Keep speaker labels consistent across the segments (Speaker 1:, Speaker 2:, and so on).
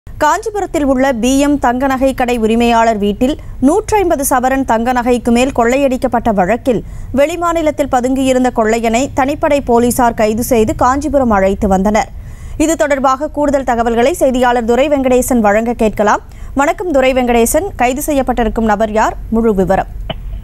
Speaker 1: காஞ்சிபுரத்தில் உள்ள பிஎம் தங்க நகை கடை உரிமையாளர் வீட்டில் நூற்றி ஐம்பது சவரன் தங்க நகைக்கு மேல் கொள்ளையடிக்கப்பட்ட வழக்கில் வெளிமாநிலத்தில் பதுங்கியிருந்த கொள்ளையனை தனிப்படை போலீசார் கைது செய்து காஞ்சிபுரம் அழைத்து வந்தனர் இது தொடர்பாக கூடுதல் தகவல்களை செய்தியாளர் துரை வெங்கடேசன் வழங்க கேட்கலாம் வணக்கம் துரை வெங்கடேசன் கைது செய்யப்பட்டிருக்கும் நபர் யார் முழு விவரம்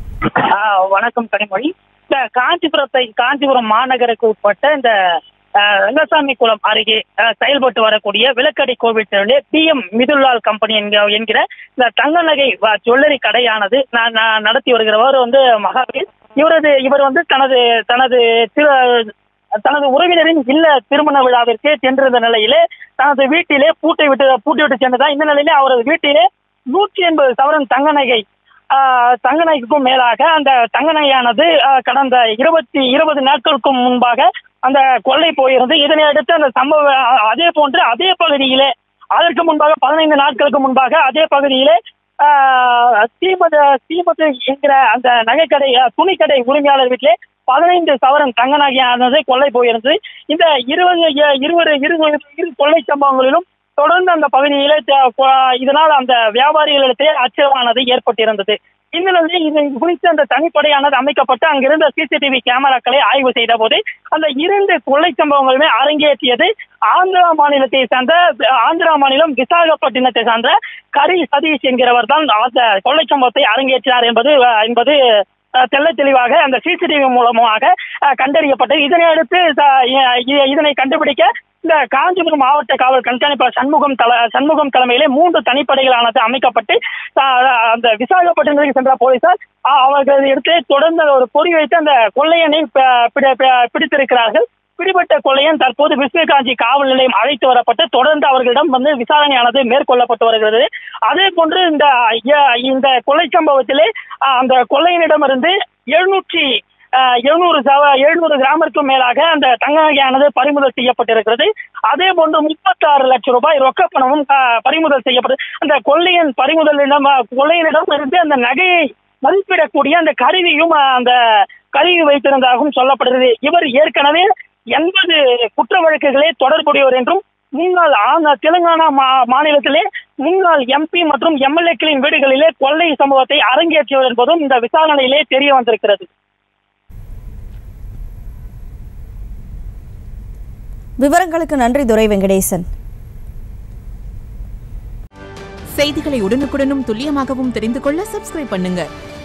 Speaker 2: ஆ, வணக்கம் கனிமொழி இந்த காஞ்சிபுரத்தை காஞ்சிபுரம் மாநகருக்கு உட்பட்ட இந்த ஆ, ரங்கசாமி குளம் அருகே ஆ, செயல்பட்டு வரக்கூடிய விளக்கடி கோவில் தெருவிலே பி எம் மிதுல்லால் கம்பெனி என்க- என்கிற இந்த தங்க நகை வ- ஜுவல்லரி கடையானது நான் நான் நடத்தி வருகிறவர் வந்து மகாவீர் இவரது இவர் வந்து தனது தனது திரு- தனது உறவினரின் இல்ல திருமண விழாவிற்கு சென்றிருந்த நிலையிலே தனது வீட்டிலே பூட்டை விட்டு பூட்டி விட்டு சென்றதா இந்த நிலையிலே அவரது வீட்டிலே நூற்றி எண்பது சவரன் தங்க நகை ஆஹ், தங்க நகைக்கும் மேலாக அந்த தங்க நகையானது ஆஹ், கடந்த இருபத்தி இருபது நாட்களுக்கு முன்பாக அந்த கொள்ளை போயிருந்து இதனை அடுத்து அந்த சம்பவ ஆஹ், அதே போன்று அதே பகுதியிலே அதற்கு முன்பாக பதினைந்து நாட்களுக்கு முன்பாக அதே பகுதியிலே ஆஹ், ஸ்ரீமத் ஸ்ரீமத் என்கிற அந்த நகைக்கடை ஆஹ், துணிக்கடை உரிமையாளர் வீட்டிலே பதினைந்து சவரன் தங்க நகையானது கொள்ளை போயிருந்தது இந்த இருபது இருவரு இரு இரு கொள்ளை சம்பவங்களிலும் தொடர்ந்து அந்த பகுதியிலே த- கொ- இதனால் அந்த வியாபாரிகளிடத்தே அச்சமானது ஏற்பட்டிருந்தது இந்த நிலையில் இது குறித்து அந்த தனிப்படையானது அமைக்கப்பட்டு அங்கிருந்த சிசிடிவி கேமராக்களை ஆய்வு செய்த போது அந்த இரண்டு கொள்ளை சம்பவங்களுமே அரங்கேற்றியது ஆந்திரா மாநிலத்தை சார்ந்த ஆந்திரா மாநிலம் விசாகப்பட்டினத்தை சார்ந்த கரி சதீஷ் என்கிறவர் தான் அந்த கொள்ளை சம்பவத்தை அரங்கேற்றினார் என்பது அஹ், என்பது அஹ், தெள்ளத் தெளிவாக அந்த சிசிடிவி மூலமாக அஹ், கண்டறியப்பட்டது இதனை அடுத்து அஹ், இ- இதனை கண்டுபிடிக்க இந்த காஞ்சிபுரம் மாவட்ட காவல் கண்காணிப்பாளர் சண்முகம் தல சண்முகம் தலைமையிலே மூன்று தனிப்படைகளானது அமைக்கப்பட்டு அஹ், அந்த விசாகப்பட்டினத்துக்கு சென்ற போலீசார் அஹ், அவர்கள் எடுத்து தொடர்ந்து ஒரு பொறி வைத்து அந்த கொள்ளையனை ப- பிடி- பி- பிடித்திருக்கிறார்கள் பிடிபட்ட கொள்ளையன் தற்போது விஸ்வகாஞ்சி காவல் நிலையம் அழைத்து வரப்பட்டு தொடர்ந்து அவர்களிடம் வந்து விசாரணையானது மேற்கொள்ளப்பட்டு வருகிறது அதே போன்று இந்த அஹ், இந்த கொலை சம்பவத்திலே அஹ், அந்த கொள்ளையனிடமிருந்து எழுநூற்றி எழுநூறு எழுநூறு கிராமிற்கும் மேலாக அந்த தங்க நகையானது பறிமுதல் செய்யப்பட்டிருக்கிறது அதே போன்று முப்பத்தாறு லட்சம் ரூபாய் ரொக்க பணமும் அஹ், பறிமுதல் செய்யப்பட்டது அந்த கொள்ளையன் பறிமுதலிடம் அஹ், கொள்ளையனிடம் இருந்து அந்த நகையை மதிப்பிடக்கூடிய அந்த கருவியும் அஹ், அந்த கருவி வைத்திருந்ததாகவும் சொல்லப்படுகிறது இவர் ஏற்கனவே எண்பது குற்ற வழக்குகளே தொடர்புடையவர் என்றும் முன்னாள் ஆ- தெலுங்கானா மா- மாநிலத்திலே முன்னாள் எம்பி மற்றும் எம்எல்ஏக்களின் வீடுகளிலே கொள்ளை சம்பவத்தை அரங்கேற்றியவர் என்பதும் இந்த விசாரணையிலே தெரிய வந்திருக்கிறது
Speaker 1: விவரங்களுக்கு நன்றி துரை வெங்கடேசன்
Speaker 3: செய்திகளை உடனுக்குடனும் துல்லியமாகவும் தெரிந்து கொள்ள சப்ஸ்கிரைப் பண்ணுங்க